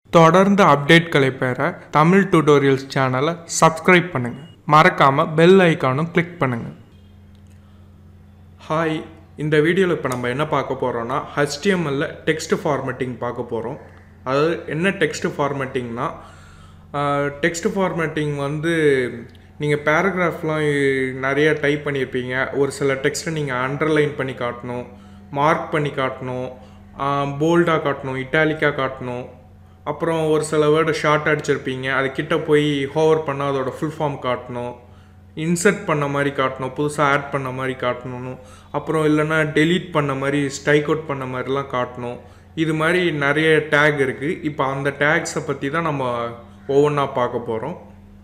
தொடர்ந்து அப்டேட்களை பெற தமிழ் டுடோரியல்ஸ் சேனலை சப்ஸ்கிரைப் பண்ணுங்கள் மறக்காமல் பெல் ஐக்கானும் கிளிக் பண்ணுங்கள் ஹாய் இந்த வீடியோவில் இப்போ நம்ம என்ன பார்க்க போகிறோம்னா ஹெச்டிஎம்எல்ல டெக்ஸ்ட் ஃபார்மேட்டிங் பார்க்க போகிறோம் அதாவது என்ன டெக்ஸ்ட் ஃபார்மேட்டிங்னா டெக்ஸ்ட் ஃபார்மேட்டிங் வந்து நீங்கள் பேராகிராஃப்லாம் நிறைய டைப் பண்ணியிருப்பீங்க ஒரு சில டெக்ஸ்ட்டை நீங்கள் அண்டர்லைன் பண்ணி காட்டணும் மார்க் பண்ணி காட்டணும் போல்டாக காட்டணும் இட்டாலிக்காக காட்டணும் அப்புறம் ஒரு சில வேர்டை ஷார்ட் அடிச்சிருப்பீங்க அது கிட்ட போய் ஹோவர் பண்ணால் அதோட ஃபுல் ஃபார்ம் காட்டணும் இன்சர்ட் பண்ண மாதிரி காட்டணும் புதுசாக ஆட் பண்ண மாதிரி காட்டணும் அப்புறம் இல்லைன்னா டெலீட் பண்ண மாதிரி ஸ்ட்ரைக் அவுட் பண்ண மாதிரிலாம் காட்டணும் இது மாதிரி நிறைய டேக் இருக்குது இப்போ அந்த டேக்ஸை பற்றி தான் நம்ம ஒவ்வொன்றா பார்க்க போகிறோம்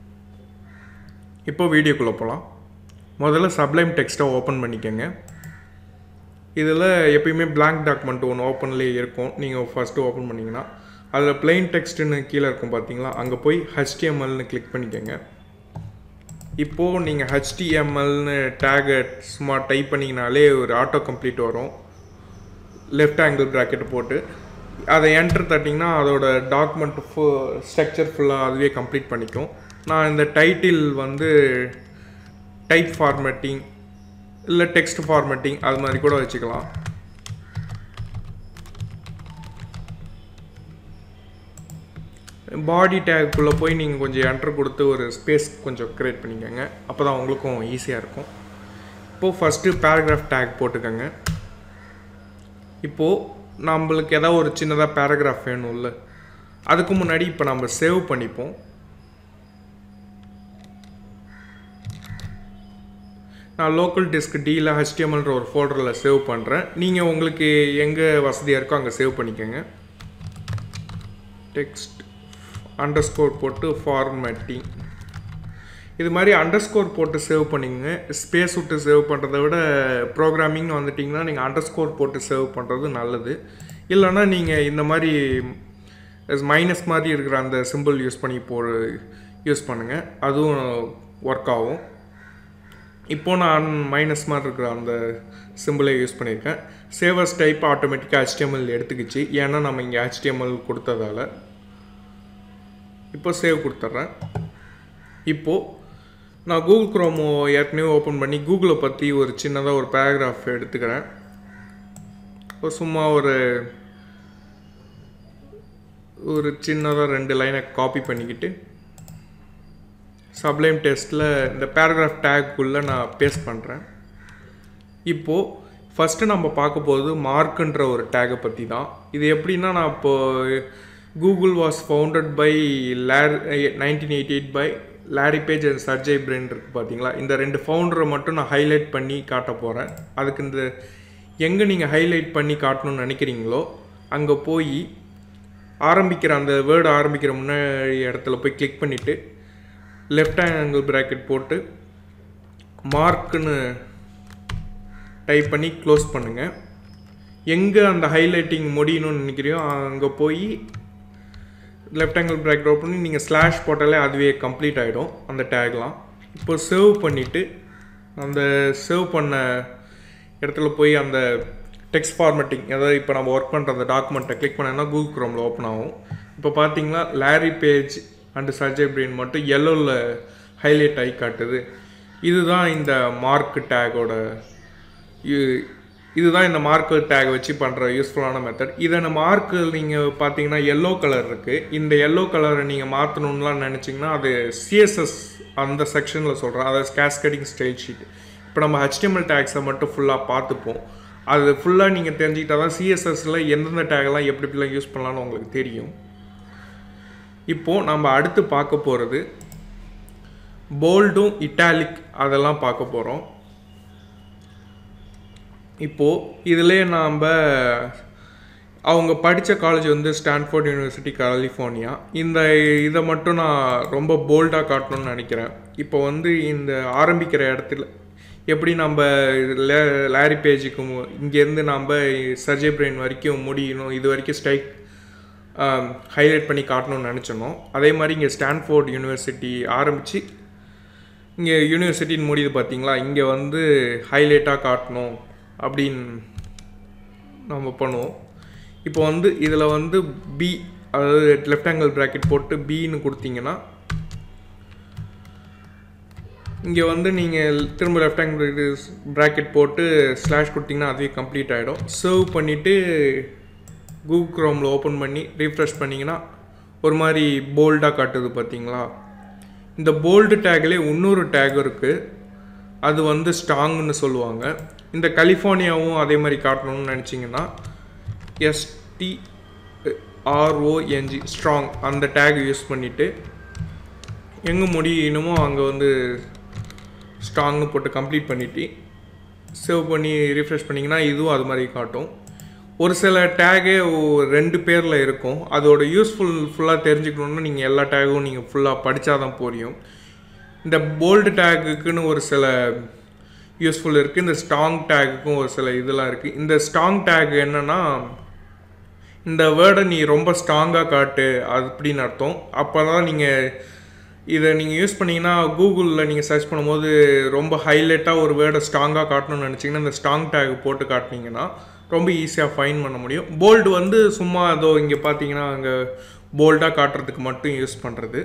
இப்போ வீடியோக்குள்ளே போகலாம் முதல்ல சப்ளைம் டெக்ஸ்ட்டை ஓப்பன் பண்ணிக்கோங்க இதில் எப்பயுமே பிளாங்க் டாக்குமெண்ட் ஒன்று ஓப்பன்லேயே இருக்கும் நீங்கள் ஃபஸ்ட்டு ஓப்பன் பண்ணிங்கன்னா அதில் பிளெயின் டெக்ஸ்ட்டுன்னு கீழே இருக்கும் பார்த்தீங்களா அங்கே போய் ஹெச்டிஎம்எல்னு கிளிக் பண்ணிக்கோங்க இப்போது நீங்கள் ஹெச்டிஎம்எல்னு டேகை சும்மா டைப் பண்ணிங்கனாலே ஒரு ஆட்டோ கம்ப்ளீட் வரும் லெஃப்ட் ஆங்கிள் ப்ராக்கெட் போட்டு அதை என்டர் தட்டிங்கன்னா அதோட டாக்குமெண்ட் ஃபு ஸ்ட்ரக்சர் ஃபுல்லாக அதுவே கம்ப்ளீட் பண்ணிக்கும் நான் இந்த டைட்டில் வந்து டைப் ஃபார்மேட்டிங் இல்லை டெக்ஸ்ட் ஃபார்மேட்டிங் அது மாதிரி கூட வச்சுக்கலாம் பாடி டேக்குள்ளே போய் நீங்கள் கொஞ்சம் என்டர் கொடுத்து ஒரு ஸ்பேஸ் கொஞ்சம் க்ரியேட் பண்ணிக்கோங்க அப்போ தான் உங்களுக்கும் ஈஸியாக இருக்கும் இப்போது ஃபஸ்ட்டு பேராகிராஃப் டேக் போட்டுக்கோங்க இப்போது நம்மளுக்கு ஏதாவது ஒரு சின்னதாக பேராகிராஃப் வேணும்ல அதுக்கு முன்னாடி இப்போ நம்ம சேவ் பண்ணிப்போம் நான் லோக்கல் டிஸ்க் டியில் ஹெச்டிஎம்எல்ன்ற ஒரு ஃபோல்டரில் சேவ் பண்ணுறேன் நீங்கள் உங்களுக்கு எங்கே வசதியாக இருக்கோ அங்கே சேவ் பண்ணிக்கோங்க டெக்ஸ்ட் அண்டர் ஸ்கோர் போட்டு ஃபார்மேட்டிங் இது மாதிரி அண்டர் ஸ்கோர் போட்டு சேவ் பண்ணிங்க ஸ்பேஸ் விட்டு சேவ் பண்ணுறத விட ப்ரோக்ராமிங்னு வந்துட்டிங்கன்னா நீங்கள் அண்டர் ஸ்கோர் போட்டு சேவ் பண்ணுறது நல்லது இல்லைன்னா நீங்கள் இந்த மாதிரி மைனஸ் மாதிரி இருக்கிற அந்த சிம்பிள் யூஸ் பண்ணி போ யூஸ் பண்ணுங்கள் அதுவும் ஒர்க் ஆகும் இப்போது நான் மைனஸ் மாதிரி இருக்கிற அந்த சிம்பிளை யூஸ் பண்ணியிருக்கேன் சேவர்ஸ் டைப் ஆட்டோமேட்டிக்காக ஹெச்டிஎம்எல் எடுத்துக்கிச்சு ஏன்னா நம்ம இங்கே ஹெச்டிஎம்எல் கொடுத்ததால இப்போ சேவ் கொடுத்துட்றேன் இப்போது நான் கூகுள் குரோமோ ஏற்கனவே ஓப்பன் பண்ணி கூகுளை பற்றி ஒரு சின்னதாக ஒரு பேராகிராஃப் எடுத்துக்கிறேன் ஒரு சும்மா ஒரு ஒரு சின்னதாக ரெண்டு லைனை காப்பி பண்ணிக்கிட்டு சப்ளைம் டெஸ்ட்டில் இந்த பேராகிராஃப் டேக்குள்ளே நான் பேஸ்ட் பண்ணுறேன் இப்போது ஃபஸ்ட்டு நம்ம பார்க்க போகிறது மார்க்குன்ற ஒரு டேகை பற்றி தான் இது எப்படின்னா நான் இப்போது Google was founded by Larry nineteen eighty eight by Larry Page and Sergey Brin இருக்குது பார்த்தீங்களா இந்த ரெண்டு ஃபவுண்டரை மட்டும் நான் ஹைலைட் பண்ணி காட்ட போகிறேன் அதுக்கு இந்த எங்கே நீங்கள் ஹைலைட் பண்ணி காட்டணும்னு நினைக்கிறீங்களோ அங்கே போய் ஆரம்பிக்கிற அந்த வேர்டு ஆரம்பிக்கிற முன்னாடி இடத்துல போய் கிளிக் பண்ணிவிட்டு லெஃப்ட் ஆங்கிள் ப்ராக்கெட் போட்டு மார்க்குன்னு டைப் பண்ணி க்ளோஸ் பண்ணுங்கள் எங்கே அந்த ஹைலைட்டிங் முடியணும்னு நினைக்கிறியோ அங்கே போய் லெஃப்ட் ஆங்கிள் ப்ராக்கெட் ஓப்பன் பண்ணி நீங்கள் ஸ்லாஷ் போட்டாலே அதுவே கம்ப்ளீட் ஆகிடும் அந்த டேக்லாம் இப்போ சேவ் பண்ணிவிட்டு அந்த சேவ் பண்ண இடத்துல போய் அந்த டெக்ஸ்ட் ஃபார்மேட்டிங் அதாவது இப்போ நம்ம ஒர்க் பண்ணுற அந்த டாக்குமெண்ட்டை கிளிக் பண்ணோன்னா கூகுள் க்ரோமில் ஓப்பன் ஆகும் இப்போ பார்த்தீங்கன்னா Larry Page and Sergey Brin மட்டும் எல்லோவில் ஹைலைட் ஆகி காட்டுது இதுதான் இந்த மார்க் டேகோட இதுதான் இந்த மார்க்கு டேக் வச்சு பண்ணுற யூஸ்ஃபுல்லான மெத்தட் இதை நம்ம மார்க்கு நீங்கள் பார்த்தீங்கன்னா எல்லோ கலர் இருக்குது இந்த எல்லோ கலரை நீங்கள் மாற்றணும்லாம் நினச்சிங்கன்னா அது சிஎஸ்எஸ் அந்த செக்ஷனில் சொல்கிறேன் அதாவது கேஸ்கடிங் ஸ்டைல் ஷீட் இப்போ நம்ம ஹெச்டிஎம்எல் டேக்ஸை மட்டும் ஃபுல்லாக பார்த்துப்போம் அது ஃபுல்லாக நீங்கள் தெரிஞ்சுக்கிட்டா தான் சிஎஸ்எஸில் எந்தெந்த டேக்லாம் எப்படி எப்படிலாம் யூஸ் பண்ணலான்னு உங்களுக்கு தெரியும் இப்போது நம்ம அடுத்து பார்க்க போகிறது போல்டும் இட்டாலிக் அதெல்லாம் பார்க்க போகிறோம் இப்போது இதிலே நாம் அவங்க படித்த காலேஜ் வந்து ஸ்டான்ஃபோர்ட் யூனிவர்சிட்டி கலிஃபோர்னியா இந்த இதை மட்டும் நான் ரொம்ப போல்டாக காட்டணும்னு நினைக்கிறேன் இப்போ வந்து இந்த ஆரம்பிக்கிற இடத்துல எப்படி நம்ம லே லாரி பேஜுக்கு இங்கேருந்து நம்ம சர்ஜே பிரெயின் வரைக்கும் முடியணும் இது வரைக்கும் ஸ்ட்ரைக் ஹைலைட் பண்ணி காட்டணும்னு நினச்சனோ அதே மாதிரி இங்கே ஸ்டான்ஃபோர்ட் யூனிவர்சிட்டி ஆரம்பித்து இங்கே யூனிவர்சிட்டின்னு முடியுது பார்த்தீங்களா இங்கே வந்து ஹைலைட்டாக காட்டணும் அப்படின்னு நம்ம பண்ணுவோம் இப்போ வந்து இதில் வந்து பி அதாவது லெஃப்ட் ஆங்கிள் ப்ராக்கெட் போட்டு பின்னு கொடுத்தீங்கன்னா இங்கே வந்து நீங்கள் திரும்ப லெஃப்ட் ஆங்கிள் ப்ராக்கெட் போட்டு ஸ்லாஷ் கொடுத்தீங்கன்னா அதுவே கம்ப்ளீட் ஆகிடும் சர்வ் பண்ணிவிட்டு கூகுள் க்ரோமில் ஓப்பன் பண்ணி ரீஃப்ரெஷ் பண்ணிங்கன்னா ஒரு மாதிரி போல்டாக காட்டுது பார்த்தீங்களா இந்த போல்டு டேக்லேயே இன்னொரு டேக் இருக்குது அது வந்து ஸ்ட்ராங்னு சொல்லுவாங்க இந்த கலிஃபோர்னியாவும் அதே மாதிரி காட்டணும்னு நினச்சிங்கன்னா எஸ்டி ஆர்ஓஎன்ஜி ஸ்ட்ராங் அந்த டேக் யூஸ் பண்ணிவிட்டு எங்கே முடியணுமோ அங்கே வந்து ஸ்ட்ராங்னு போட்டு கம்ப்ளீட் பண்ணிவிட்டு சேவ் பண்ணி ரீஃப்ரெஷ் பண்ணிங்கன்னா இதுவும் அது மாதிரி காட்டும் ஒரு சில டேகே ரெண்டு பேரில் இருக்கும் அதோட யூஸ்ஃபுல் ஃபுல்லாக தெரிஞ்சுக்கணுன்னா நீங்கள் எல்லா டேகும் நீங்கள் ஃபுல்லாக படித்தா தான் புரியும் இந்த போல்டு டேக்குக்குன்னு ஒரு சில யூஸ்ஃபுல் இருக்குது இந்த ஸ்ட்ராங் டேக்குக்கும் ஒரு சில இதெல்லாம் இருக்குது இந்த ஸ்ட்ராங் டேக் என்னென்னா இந்த வேர்டை நீ ரொம்ப ஸ்ட்ராங்காக காட்டு அது அப்படின்னு அர்த்தம் அப்போ தான் நீங்கள் இதை நீங்கள் யூஸ் பண்ணிங்கன்னா கூகுளில் நீங்கள் சர்ச் பண்ணும்போது ரொம்ப ஹைலைட்டாக ஒரு வேர்டை ஸ்ட்ராங்காக காட்டணும்னு நினச்சிங்கன்னா இந்த ஸ்ட்ராங் டேக் போட்டு காட்டினீங்கன்னா ரொம்ப ஈஸியாக ஃபைன் பண்ண முடியும் போல்டு வந்து சும்மா அதோ இங்கே பார்த்தீங்கன்னா அங்கே போல்டாக காட்டுறதுக்கு மட்டும் யூஸ் பண்ணுறது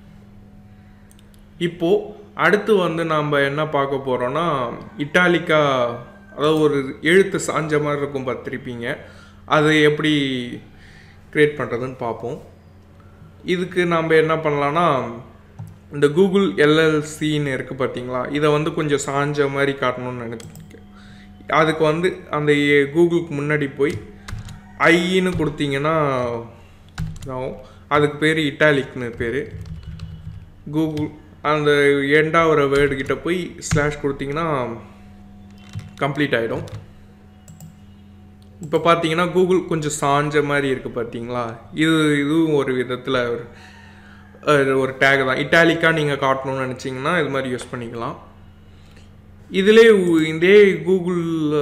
இப்போது அடுத்து வந்து நாம் என்ன பார்க்க போகிறோன்னா இட்டாலிக்கா அதாவது ஒரு எழுத்து சாஞ்ச மாதிரி இருக்கும் பார்த்துருப்பீங்க அதை எப்படி க்ரியேட் பண்ணுறதுன்னு பார்ப்போம் இதுக்கு நாம் என்ன பண்ணலான்னா இந்த கூகுள் எல்எல்சின்னு இருக்குது பார்த்தீங்களா இதை வந்து கொஞ்சம் சாஞ்ச மாதிரி காட்டணும்னு நினைக்கிறேன் அதுக்கு வந்து அந்த கூகுளுக்கு முன்னாடி போய் ஐன்னு கொடுத்தீங்கன்னா இதாகும் அதுக்கு பேர் இட்டாலிக்னு பேர் கூகுள் அந்த எண்டாகிற வேர்டு கிட்ட போய் ஸ்லாஷ் கொடுத்தீங்கன்னா கம்ப்ளீட் ஆகிடும் இப்போ பார்த்தீங்கன்னா கூகுள் கொஞ்சம் சாஞ்ச மாதிரி இருக்குது பார்த்தீங்களா இது இதுவும் ஒரு விதத்தில் ஒரு ஒரு டேக் தான் இட்டாலிக்காக நீங்கள் காட்டணும்னு நினச்சிங்கன்னா இது மாதிரி யூஸ் பண்ணிக்கலாம் இதிலே இதே கூகுள்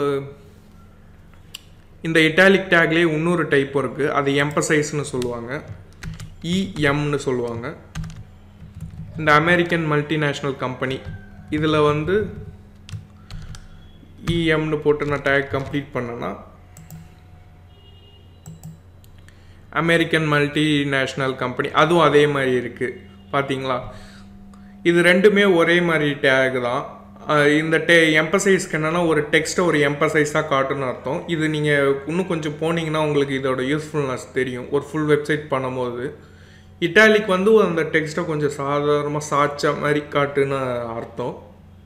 இந்த இட்டாலிக் டேக்லேயே இன்னொரு டைப் இருக்குது அது எம்பசைஸ்னு சொல்லுவாங்க இஎம்னு சொல்லுவாங்க இந்த அமெரிக்கன் மல்டிநேஷ்னல் கம்பெனி இதில் வந்து இஎம்னு போட்டு நான் டேக் கம்ப்ளீட் பண்ணேன்னா அமெரிக்கன் மல்டிநேஷ்னல் கம்பெனி அதுவும் அதே மாதிரி இருக்குது பார்த்தீங்களா இது ரெண்டுமே ஒரே மாதிரி டேக் தான் இந்த டே எம்பசைஸ்க்கு என்னென்னா ஒரு டெக்ஸ்ட்டை ஒரு எம்பசைஸாக காட்டுன்னு அர்த்தம் இது நீங்கள் இன்னும் கொஞ்சம் போனீங்கன்னா உங்களுக்கு இதோட யூஸ்ஃபுல்னஸ் தெரியும் ஒரு ஃபுல் வெப்சைட் பண்ணும்போது இட்டாலிக் வந்து அந்த டெக்ஸ்ட்டை கொஞ்சம் சாதாரணமாக சாய்ச்ச மாதிரி காட்டுன்னு அர்த்தம்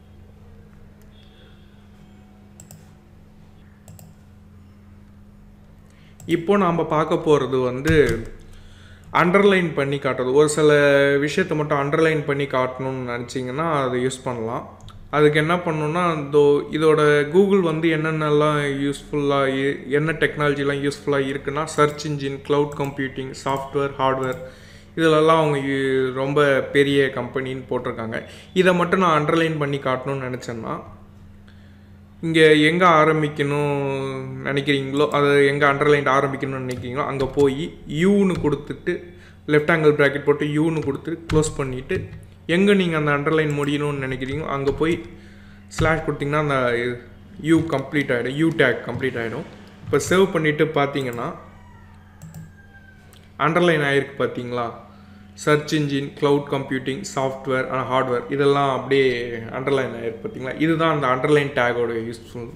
இப்போ நாம் பார்க்க போகிறது வந்து அண்டர்லைன் பண்ணி காட்டுறது ஒரு சில விஷயத்தை மட்டும் அண்டர்லைன் பண்ணி காட்டணும்னு நினச்சிங்கன்னா அதை யூஸ் பண்ணலாம் அதுக்கு என்ன பண்ணணுன்னா இதோ இதோட கூகுள் வந்து என்னென்னலாம் யூஸ்ஃபுல்லாக என்ன டெக்னாலஜிலாம் யூஸ்ஃபுல்லாக இருக்குன்னா search engine cloud computing software hardware இதிலெல்லாம் அவங்க ரொம்ப பெரிய கம்பெனின்னு போட்டிருக்காங்க இதை மட்டும் நான் அண்டர்லைன் பண்ணி காட்டணும்னு நினச்சேன்னா இங்கே எங்கே ஆரம்பிக்கணும் நினைக்கிறீங்களோ அதை எங்கே அண்டர்லைன் ஆரம்பிக்கணும்னு நினைக்கிறீங்களோ அங்கே போய் யூன்னு கொடுத்துட்டு லெஃப்ட் ஆங்கிள் ப்ராக்கெட் போட்டு யூன்னு கொடுத்துட்டு க்ளோஸ் பண்ணிவிட்டு எங்கே நீங்கள் அந்த அண்டர்லைன் முடியணும்னு நினைக்கிறீங்களோ அங்கே போய் ஸ்லாஷ் கொடுத்தீங்கன்னா அந்த யூ கம்ப்ளீட் ஆகிடும் யூ டேக் கம்ப்ளீட் ஆகிடும் இப்போ சேவ் பண்ணிவிட்டு பார்த்தீங்கன்னா அண்டர்லைன் ஆகிருக்கு பார்த்தீங்களா search engine cloud computing software hardware இதெல்லாம் அப்படியே அண்டர்லைன் ஆகிருக்கு பார்த்தீங்களா இதுதான் அந்த அண்டர்லைன் டேகோட யூஸ்ஃபுல்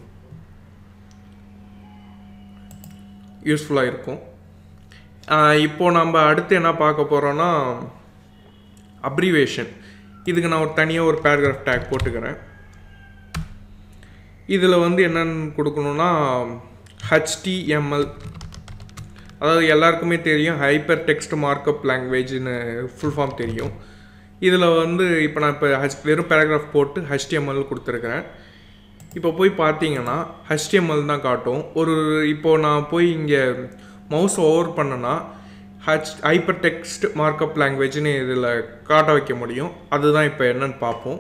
யூஸ்ஃபுல்லாக இருக்கும் இப்போது நம்ம அடுத்து என்ன பார்க்க போகிறோன்னா அப்ரிவேஷன் இதுக்கு நான் ஒரு தனியாக ஒரு பேராகிராஃப் டேக் போட்டுக்கிறேன் இதில் வந்து என்னென்னு கொடுக்கணுன்னா ஹச்டிஎம்எல் அதாவது எல்லாருக்குமே தெரியும் ஹைப்பர் டெக்ஸ்ட் மார்க்கப் லாங்குவேஜ்னு ஃபுல் ஃபார்ம் தெரியும் இதில் வந்து இப்போ நான் இப்போ ஹச் வெறும் பேராகிராஃப் போட்டு ஹெச்டிஎம்எல் கொடுத்துருக்குறேன் இப்போ போய் பார்த்தீங்கன்னா ஹெச்டிஎம்எல் தான் காட்டும் ஒரு இப்போது நான் போய் இங்கே மவுஸ் ஓவர் பண்ணேன்னா ஹச் ஹைப்பர் டெக்ஸ்ட் மார்க்கப் லாங்குவேஜ்னு இதில் காட்ட வைக்க முடியும் அதுதான் இப்போ என்னன்னு பார்ப்போம்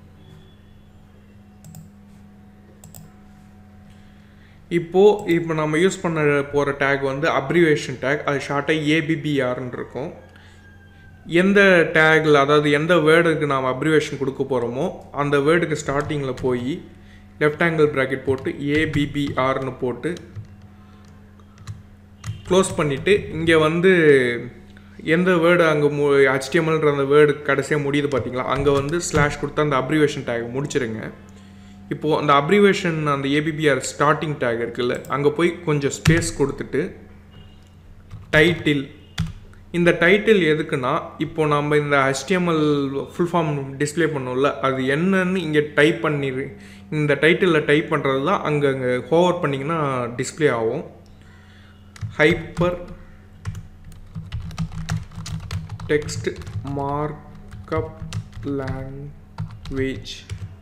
இப்போது இப்போ நம்ம யூஸ் பண்ண போகிற டேக் வந்து அப்ரிவேஷன் டேக் அது ஷார்ட்டாக ஏபிபிஆர்னு இருக்கும் எந்த டேக்கில் அதாவது எந்த வேர்டுக்கு நாம் அப்ரிவேஷன் கொடுக்க போகிறோமோ அந்த வேர்டுக்கு ஸ்டார்டிங்கில் போய் லெஃப்ட் ஆங்கிள் ப்ராக்கெட் போட்டு ஏபிபிஆர்னு போட்டு க்ளோஸ் பண்ணிவிட்டு இங்கே வந்து எந்த வேர்டு அங்கே மு ஹெச்டிஎம்எல்ன்ற அந்த வேர்டு கடைசியாக முடியுது பார்த்தீங்களா அங்கே வந்து ஸ்லாஷ் கொடுத்து அந்த அப்ரிவேஷன் டேக் முடிச்சிருங்க இப்போது அந்த அப்ரிவேஷன் அந்த ஏபிபிஆர் ஸ்டார்டிங் டேக் இருக்குல்ல அங்கே போய் கொஞ்சம் ஸ்பேஸ் கொடுத்துட்டு டைட்டில் இந்த டைட்டில் எதுக்குன்னா இப்போ நம்ம இந்த HTML ஃபுல் ஃபார்ம் டிஸ்ப்ளே பண்ணோம்ல அது என்னன்னு இங்கே டைப் பண்ணி இந்த டைட்டிலில் டைப் பண்ணுறது தான் அங்கே அங்கே ஹோவர் பண்ணிங்கன்னா டிஸ்ப்ளே ஆகும் ஹைப்பர் டெக்ஸ்ட் மார்க்அப் லாங்குவேஜ்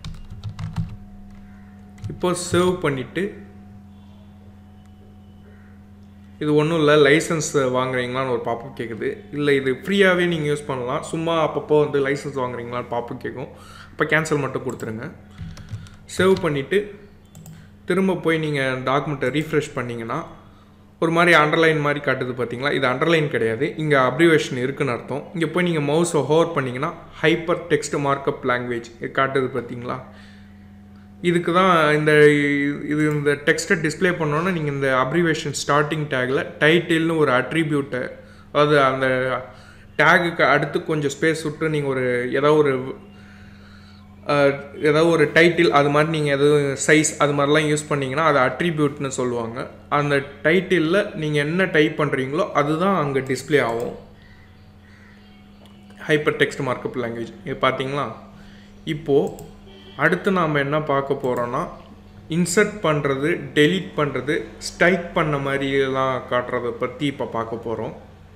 இப்போ சேவ் பண்ணிவிட்டு இது ஒன்றும் இல்லை லைசன்ஸ் வாங்குறீங்களான்னு ஒரு பாப்பு கேட்குது இல்லை இது ஃப்ரீயாகவே நீங்கள் யூஸ் பண்ணலாம் சும்மா அப்பப்போ வந்து லைசன்ஸ் வாங்குறீங்களான்னு பாப்பு கேட்கும் அப்போ கேன்சல் மட்டும் கொடுத்துருங்க சேவ் பண்ணிவிட்டு திரும்ப போய் நீங்கள் டாக்குமெண்ட்டை ரீஃப்ரெஷ் பண்ணிங்கன்னா ஒரு மாதிரி அண்டர்லைன் மாதிரி காட்டுது பார்த்தீங்களா இது அண்டர்லைன் கிடையாது இங்கே அப்ரிவேஷன் இருக்குன்னு அர்த்தம் இங்கே போய் நீங்கள் மவுஸை ஹோவர் பண்ணிங்கன்னா ஹைப்பர் டெக்ஸ்ட் மார்க்அப் லாங்குவேஜ் காட்டுது பார்த்தீங்களா இதுக்கு தான் இந்த இது இந்த டெக்ஸ்ட்டை டிஸ்ப்ளே பண்ணோன்னா நீங்கள் இந்த அப்ரிவேஷன் ஸ்டார்டிங் டேக்கில் டைட்டில்னு ஒரு அட்ரிபியூட்டை அதாவது அந்த டேகுக்கு அடுத்து கொஞ்சம் ஸ்பேஸ் விட்டு நீங்கள் ஒரு ஏதோ ஒரு அஹ், ஏதோ ஒரு டைட்டில் அது மாதிரி நீங்கள் எதுவும் சைஸ் அது மாதிரிலாம் யூஸ் பண்ணீங்கன்னா அது அட்ரிபியூட்னு சொல்லுவாங்க அந்த டைட்டிலில் நீங்கள் என்ன டைப் பண்ணுறீங்களோ அதுதான் அங்கே டிஸ்ப்ளே ஆகும் ஹைப்பர் டெக்ஸ்ட் மார்க்கப் லாங்குவேஜ் இது பார்த்தீங்களா இப்போது அடுத்து நாம் என்ன பார்க்க போகிறோன்னா இன்சர்ட் பண்ணுறது டெலீட் பண்ணுறது ஸ்ட்ரைக் பண்ண மாதிரிலாம் காட்டுறதை பற்றி இப்போ பார்க்க போகிறோம்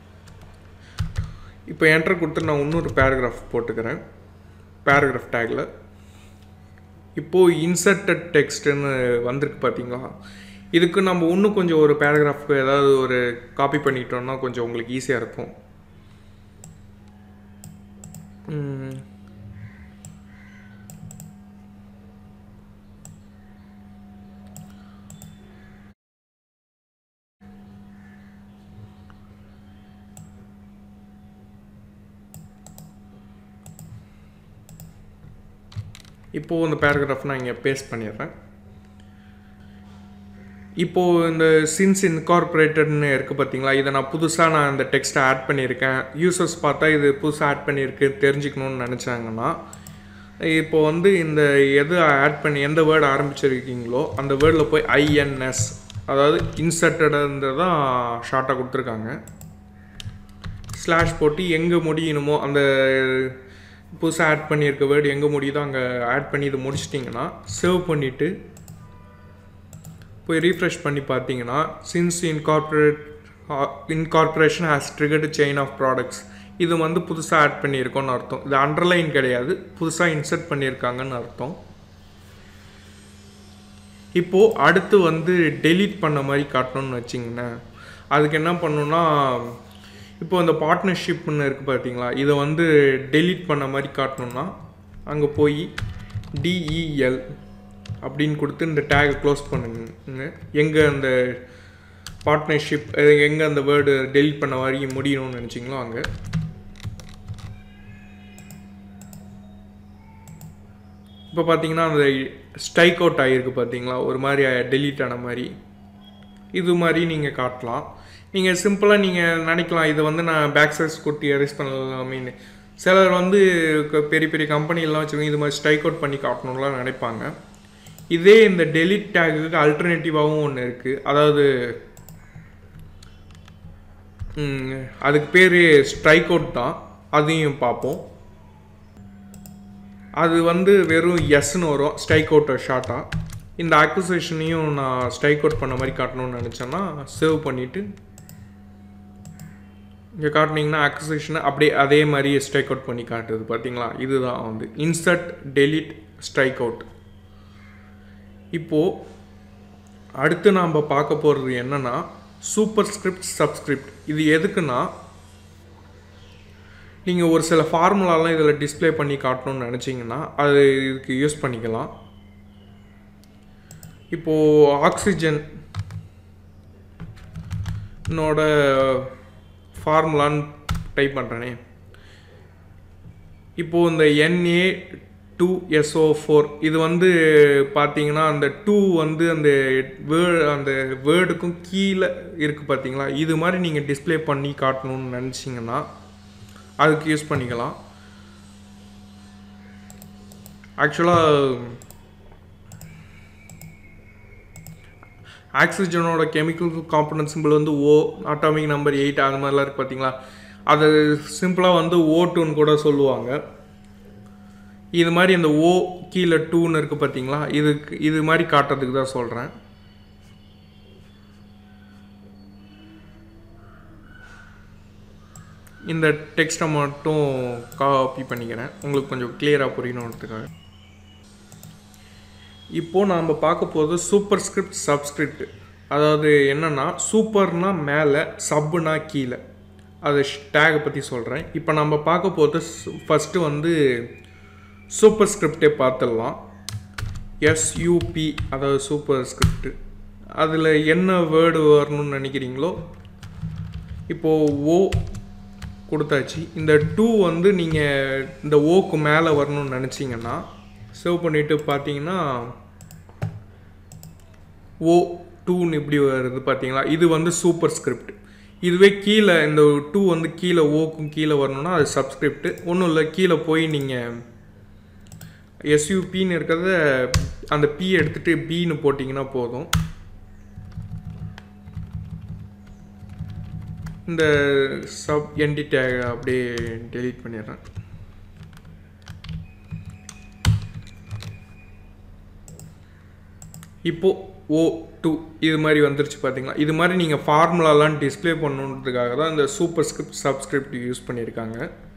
இப்போ என்டர் கொடுத்து நான் இன்னொரு பேராகிராஃப் போட்டுக்கிறேன் பேராகிராஃப் டேக்கில் இப்போது இன்சர்ட்டட் டெக்ஸ்ட்டுன்னு வந்திருக்கு பார்த்தீங்களா இதுக்கு நம்ம இன்னும் கொஞ்சம் ஒரு பேராகிராஃப் ஏதாவது ஒரு காப்பி பண்ணிட்டோம்னா கொஞ்சம் உங்களுக்கு ஈஸியாக இருக்கும் ம். இப்போது இந்த பேராகிராஃப் நான் இங்கே பேஸ்ட் பண்ணிடுறேன் இப்போது இந்த சின்ஸ் இன்கார்பரேட்டட்னு இருக்குது பார்த்தீங்களா இதை நான் புதுசாக நான் இந்த டெக்ஸ்ட்டை ஆட் பண்ணியிருக்கேன் யூசர்ஸ் பார்த்தா இது புதுசாக ஆட் பண்ணியிருக்கு தெரிஞ்சுக்கணும்னு நினச்சாங்கன்னா இப்போ வந்து இந்த எது ஆட் பண்ணி எந்த வேர்டு ஆரம்பிச்சிருக்கீங்களோ அந்த வேர்டில் போய் ஐஎன்எஸ் அதாவது இன்சர்ட்டடுன்றது தான் ஷார்ட்டாக கொடுத்துருக்காங்க ஸ்லாஷ் போட்டு எங்கே முடியணுமோ அந்த புதுசாக ஆட் பண்ணியிருக்க வேர்டு எங்கே முடியுதோ அங்கே ஆட் பண்ணி இதை முடிச்சிட்டிங்கன்னா சேவ் பண்ணிவிட்டு போய் ரீஃப்ரெஷ் பண்ணி பார்த்தீங்கன்னா since incorporate incorporation has triggered chain of products இது வந்து புதுசாக ஆட் பண்ணியிருக்கோன்னு அர்த்தம் இது அண்டர்லைன் கிடையாது புதுசாக இன்சர்ட் பண்ணியிருக்காங்கன்னு அர்த்தம் இப்போது அடுத்து வந்து டெலீட் பண்ண மாதிரி காட்டணும்னு வச்சிங்களேன் அதுக்கு என்ன பண்ணணும்னா இப்போ இந்த பார்ட்னர்ஷிப்னு இருக்குது பார்த்தீங்களா இதை வந்து டெலீட் பண்ண மாதிரி காட்டணும்னா அங்கே போய் டிஇஎல் அப்படின்னு கொடுத்து இந்த டேகை க்ளோஸ் பண்ணுங்க எங்கே அந்த பார்ட்னர்ஷிப் எங்கே அந்த வேர்டு டெலீட் பண்ண மாதிரி முடியணும்னு நினச்சிங்களோ அங்கே இப்போ பார்த்தீங்கன்னா அந்த ஸ்ட்ரைக் அவுட் ஆகிருக்கு பார்த்தீங்களா ஒரு மாதிரி டெலீட் ஆன மாதிரி இது மாதிரி நீங்கள் காட்டலாம் நீங்கள் சிம்பிளாக நீங்கள் நினைக்கலாம் இதை வந்து நான் பேக் சைஸ் கொடுத்து எரேஸ் பண்ணலாம் மீன் சிலர் வந்து க- பெரிய பெரிய கம்பெனிலாம் வச்சுருக்கோம் இது மாதிரி ஸ்ட்ரைக் அவுட் பண்ணி காட்டணும்லாம் நினைப்பாங்க இதே இந்த டெலிட் டேகுக்கு அல்டர்னேட்டிவாகவும் ஒன்று இருக்குது அதாவது ம், அதுக்கு பேர் ஸ்ட்ரைக் அவுட் தான் அதையும் பார்ப்போம் அது வந்து வெறும் எஸ்ன்னு வரும் ஸ்ட்ரைக் அவுட் ஷார்ட்டாக இந்த அக்யூசேஷனையும் நான் ஸ்ட்ரைக் அவுட் பண்ண மாதிரி காட்டணும்னு நினச்சேன்னா சேவ் பண்ணிவிட்டு இங்கே காட்டினீங்கன்னா அக்யூசேஷனை அப்படியே அதே மாதிரி ஸ்ட்ரைக் அவுட் பண்ணி காட்டுது பார்த்தீங்களா இதுதான் வந்து இன்சர்ட் டெலிட் ஸ்ட்ரைக் அவுட் இப்போது அடுத்து நாம் பார்க்க போகிறது என்னன்னா சூப்பர் ஸ்கிரிப்ட் சப்ஸ்கிரிப்ட் இது எதுக்குன்னா நீங்கள் ஒரு சில ஃபார்முலாலாம் இதில் டிஸ்ப்ளே பண்ணி காட்டணும்னு நினச்சிங்கன்னா அது இதுக்கு யூஸ் பண்ணிக்கலாம் இப்போது ஆக்சிஜன் என்னோட ஃபார்முலான்னு டைப் பண்ணுறேனே இப்போது இந்த என்ஏ டூ எஸ்ஓ ஃபோர் இது வந்து பார்த்தீங்கன்னா அந்த டூ வந்து அந்த வே அந்த வேர்டுக்கும் கீழே இருக்குது பார்த்தீங்களா இது மாதிரி நீங்கள் டிஸ்ப்ளே பண்ணி காட்டணும்னு நினச்சிங்கன்னா அதுக்கு யூஸ் பண்ணிக்கலாம் ஆக்சுவலாக ஆக்சிஜனோட கெமிக்கல் காம்பனன்ட் சிம்பிள் வந்து ஓ அட்டாமிக் நம்பர் எயிட் அது மாதிரிலாம் இருக்குது பார்த்தீங்களா அது சிம்பிளாக வந்து ஓ டூன்னு கூட சொல்லுவாங்க இது மாதிரி அந்த ஓ கீழே டூன்னு இருக்குது பார்த்தீங்களா இதுக்கு இது மாதிரி காட்டுறதுக்கு தான் சொல்கிறேன் இந்த டெக்ஸ்ட்டை மட்டும் காப்பி பண்ணிக்கிறேன் உங்களுக்கு கொஞ்சம் கிளியராக புரியணுன்றதுக்காக இப்போது நாம் பார்க்க போகிறது சூப்பர் ஸ்கிரிப்ட் சப்ஸ்கிரிப்ட் அதாவது என்னென்னா சூப்பர்னா மேலே சப்புனா கீழே அது டேகை பற்றி சொல்கிறேன் இப்போ நம்ம பார்க்க போகிறது ஃபஸ்ட்டு வந்து சூப்பர் ஸ்கிரிப்டே பார்த்துடலாம் எஸ்யூபி அதாவது சூப்பர் ஸ்கிரிப்ட் அதில் என்ன வேர்டு வரணும்னு நினைக்கிறீங்களோ இப்போது ஓ கொடுத்தாச்சு இந்த டூ வந்து நீங்கள் இந்த ஓக்கு மேலே வரணும்னு நினச்சிங்கன்னா சேவ் பண்ணிவிட்டு பார்த்தீங்கன்னா ஓ டூன்னு இப்படி வருது பார்த்தீங்களா இது வந்து சூப்பர் ஸ்கிரிப்ட் இதுவே கீழே இந்த டூ வந்து கீழே ஓக்கும் கீழே வரணும்னா அது சப்ஸ்கிரிப்ட் ஒன்றும் இல்லை கீழே போய் நீங்கள் எஸ்யூபின்னு இருக்கிறத அந்த பி எடுத்துகிட்டு பின்னு போட்டிங்கன்னா போதும் இந்த சப் என்டி டேக் அப்படியே டெலீட் பண்ணிடுறேன் இப்போது ஓ டூ இது மாதிரி வந்துருச்சு பார்த்தீங்களா இது மாதிரி நீங்கள் ஃபார்முலாலாம் டிஸ்ப்ளே பண்ணணுன்றதுக்காக தான் இந்த சூப்பர் ஸ்கிரிப்ட் சப்ஸ்கிரிப்ட் யூஸ் பண்ணியிருக்காங்க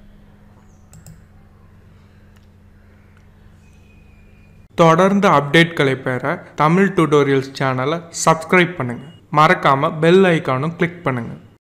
தொடர்ந்து அப்டேட்களை பெற தமிழ் டியூட்டோரியல்ஸ் சேனலை சப்ஸ்கிரைப் பண்ணுங்கள் மறக்காமல் பெல் ஐக்கானும் கிளிக் பண்ணுங்கள்